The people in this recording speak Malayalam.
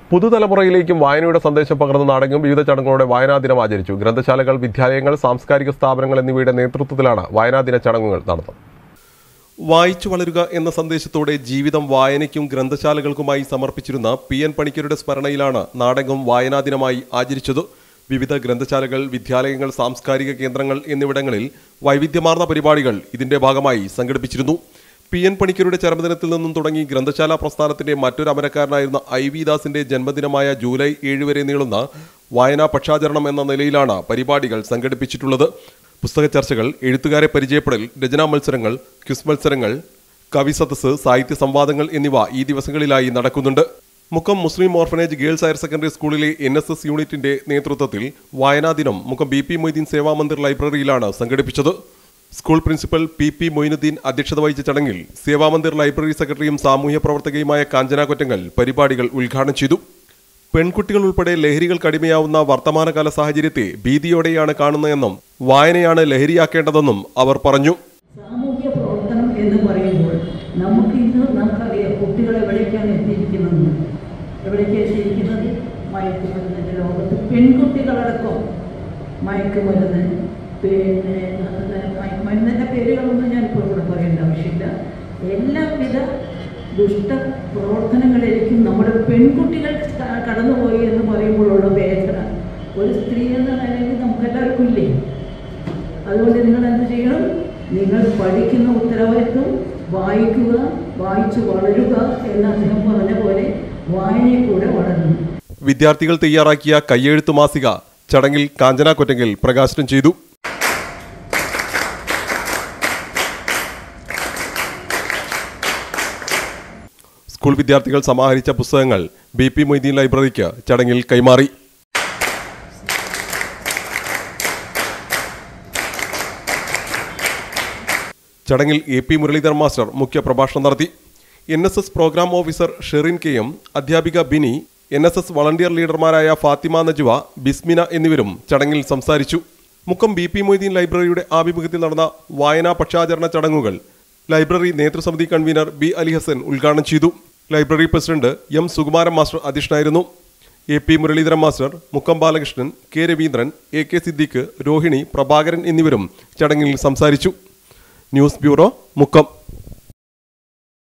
പുതുതലമുറയിലേക്കും വായനയുടെ സന്ദേശം പകർന്ന നാടെങ്ങും വിവിധ ചടങ്ങുകളോടെ വായനാ ദിനം ആചരിച്ചു ഗ്രന്ഥശാലകൾ വിദ്യാലയങ്ങൾ സാംസ്കാരിക സ്ഥാപനങ്ങൾ എന്നിവയുടെ നേതൃത്വത്തിലാണ് വായനാ ദിന ചടങ്ങുകൾ നടന്നത് വായിച്ചു വളരുക എന്ന സന്ദേശത്തോടെ ജീവിതം വായനയ്ക്കും ഗ്രന്ഥശാലകൾക്കുമായി സമർപ്പിച്ചിരുന്ന പി എൻ പണിക്കരുടെ സ്മരണയിലാണ് നാടെങ്ങും വായനാ ദിനമായി ആചരിച്ചത് വിവിധ ഗ്രന്ഥശാലകൾ വിദ്യാലയങ്ങൾ സാംസ്കാരിക കേന്ദ്രങ്ങൾ എന്നിവിടങ്ങളിൽ വൈവിധ്യമാർന്ന പരിപാടികൾ ഇതിന്റെ ഭാഗമായി സംഘടിപ്പിച്ചിരുന്നു പി എൻ പണിക്കരുടെ ചരമദിനത്തിൽ നിന്നും തുടങ്ങി ഗ്രന്ഥശാല പ്രസ്ഥാനത്തിന്റെ മറ്റൊരു അമരക്കാരനായിരുന്ന ഐ വി ദാസിന്റെ ജന്മദിനമായ ജൂലൈ ഏഴ് വരെ നീളുന്ന വായനാ പക്ഷാചരണം എന്ന നിലയിലാണ് പരിപാടികൾ സംഘടിപ്പിച്ചിട്ടുള്ളത് പുസ്തക ചർച്ചകൾ എഴുത്തുകാരെ പരിചയപ്പെടൽ രചനാ മത്സരങ്ങൾ ക്വിസ് മത്സരങ്ങൾ കവി സദസ് സാഹിത്യ സംവാദങ്ങൾ എന്നിവ ഈ ദിവസങ്ങളിലായി നടക്കുന്നുണ്ട് Mukkam Muslim orphanage girls higher secondary സ്കൂളിലെ എൻ എസ് എസ് യൂണിറ്റിന്റെ നേതൃത്വത്തിൽ വായനാ ദിനം മുക്കം ബി പി മൊയ്തീൻ സേവാമന്ദിർ ലൈബ്രറിയിലാണ് സംഘടിപ്പിച്ചത് school principal P P Moinudheen അധ്യക്ഷത വഹിച്ച ചടങ്ങിൽ സേവാമന്ദിർ ലൈബ്രറി സെക്രട്ടറിയും സാമൂഹ്യ പ്രവർത്തകയുമായ കാഞ്ചന കൊറ്റങ്ങൽ പരിപാടികൾ ഉദ്ഘാടനം ചെയ്തു പെൺകുട്ടികൾ ഉൾപ്പെടെ ലഹരികൾക്ക് അടിമയാവുന്ന വർത്തമാനകാല സാഹചര്യത്തെ ഭീതിയോടെയാണ് കാണുന്നതെന്നും വായനയാണ് ലഹരിയാക്കേണ്ടതെന്നും അവർ പറഞ്ഞു സാമൂഹ്യ പ്രവർത്തനം എന്ന് പറയുമ്പോൾ നമുക്ക് ഇന്ന് നമുക്കറിയാം കുട്ടികൾ എവിടേക്കാണ് എത്തിയിരിക്കുന്നത് എവിടേക്കാണ് എത്തിയിരിക്കുന്നത് മയക്കുമരുന്നിൻ്റെ ലോകത്ത് പെൺകുട്ടികളടക്കം മയക്കുമരുന്ന് പിന്നെ അത് മയക്കുമരുന്നിൻ്റെ പേരുകളൊന്നും ഞാനിപ്പോൾ ഇവിടെ പറയേണ്ട ആവശ്യമില്ല എല്ലാവിധ ദുഷ്ട പ്രവർത്തനങ്ങളിലേക്കും നമ്മുടെ പെൺകുട്ടികൾ ക- കടന്നുപോയി എന്ന് പറയുമ്പോഴുള്ള വേദന ഒരു സ്ത്രീ എന്ന നിലയിൽ നമുക്കെല്ലാവർക്കും ഇല്ലേ അതുകൊണ്ട് നിങ്ങൾ എന്ത് ചെയ്യണം നിങ്ങൾ പഠിക്കുന്ന ഉത്തരവാദിത്വം വായിക്കുക വായിച്ചു വളരുക എന്ന് അദ്ദേഹം പറഞ്ഞ പോലെ വായനയിൽ കൂടെ വളരുന്നു വിദ്യാർത്ഥികൾ തയ്യാറാക്കിയ കയ്യെഴുത്ത് മാസിക ചടങ്ങിൽ കാഞ്ചന കൊറ്റങ്കിൽ പ്രകാശനം ചെയ്തു സ്കൂൾ വിദ്യാർത്ഥികൾ സമാഹരിച്ച പുസ്തകങ്ങൾ ബി പി മൊയ്തീൻ ലൈബ്രറിക്ക് ചടങ്ങിൽ കൈമാറി ചടങ്ങിൽ എ പി മുരളീധർ മാസ്റ്റർ മുഖ്യ പ്രഭാഷണം നടത്തി N S S programme officer Sherin K M അധ്യാപിക Bini N S S volunteer ലീഡർമാരായ ഫാത്തിമ നജുവ ബിസ്മിന എന്നിവരും ചടങ്ങിൽ സംസാരിച്ചു മുക്കം ബി പി മൊയ്തീൻ ലൈബ്രറിയുടെ ആഭിമുഖ്യത്തിൽ നടന്ന വായനാ പക്ഷാചരണ ചടങ്ങുകൾ ലൈബ്രറി നേതൃസമിതി കൺവീനർ ബി അലി ഹസൻ ഉദ്ഘാടനം ചെയ്തു library president M Sukumaran master അധ്യക്ഷനായിരുന്നു A P Muraleedharan master Mukkam Balakrishnan K Raveendran A K Siddique Rohini Prabhakaran എന്നിവരും ചടങ്ങിൽ സംസാരിച്ചു ന്യൂസ് ബ്യൂറോ മുക്കം